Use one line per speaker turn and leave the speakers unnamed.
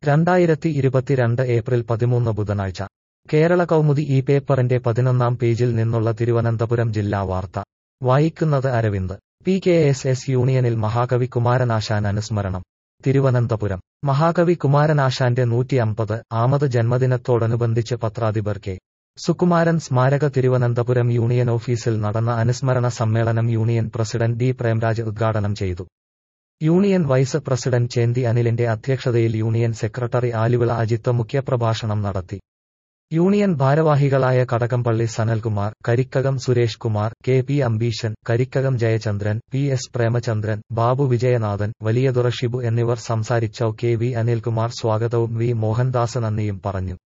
രണ്ടായിരത്തി ഇരുപത്തിരണ്ട് ഏപ്രിൽ പതിമൂന്ന് ബുധനാഴ്ച കേരള കൗമുദി ഈ പേപ്പറിന്റെ പതിനൊന്നാം പേജിൽ നിന്നുള്ള തിരുവനന്തപുരം ജില്ലാ വാർത്ത വായിക്കുന്നത് Aravind P K S S യൂണിയനിൽ മഹാകവി കുമാരനാശാൻ അനുസ്മരണം തിരുവനന്തപുരം മഹാകവി കുമാരനാശാന്റെ നൂറ്റി അമ്പത് ആമത് ജന്മദിനത്തോടനുബന്ധിച്ച് പത്രാധിപർ കെ സുകുമാരൻ സ്മാരക തിരുവനന്തപുരം യൂണിയൻ ഓഫീസിൽ നടന്ന അനുസ്മരണ സമ്മേളനം യൂണിയൻ പ്രസിഡന്റ് ഡി പ്രേംരാജ് ഉദ്ഘാടനം ചെയ്തു യൂണിയൻ വൈസ് പ്രസിഡന്റ് ചേന്തി അനിലിന്റെ അധ്യക്ഷതയിൽ യൂണിയൻ സെക്രട്ടറി ആലുവിള അജിത്ത് മുഖ്യപ്രഭാഷണം നടത്തി യൂണിയൻ ഭാരവാഹികളായ Kadakampally Sanalkumar Karikkakom Suresh Kumar K P Ambeeshan Karikkakom Jayachandran P S Premachandran Babu Vijayanathan Valiyathura Shibu എന്നിവർ സംസാരിച്ച കെ വി അനിൽകുമാർ സ്വാഗതവും വി മോഹൻദാസ് നന്ദിയും പറഞ്ഞു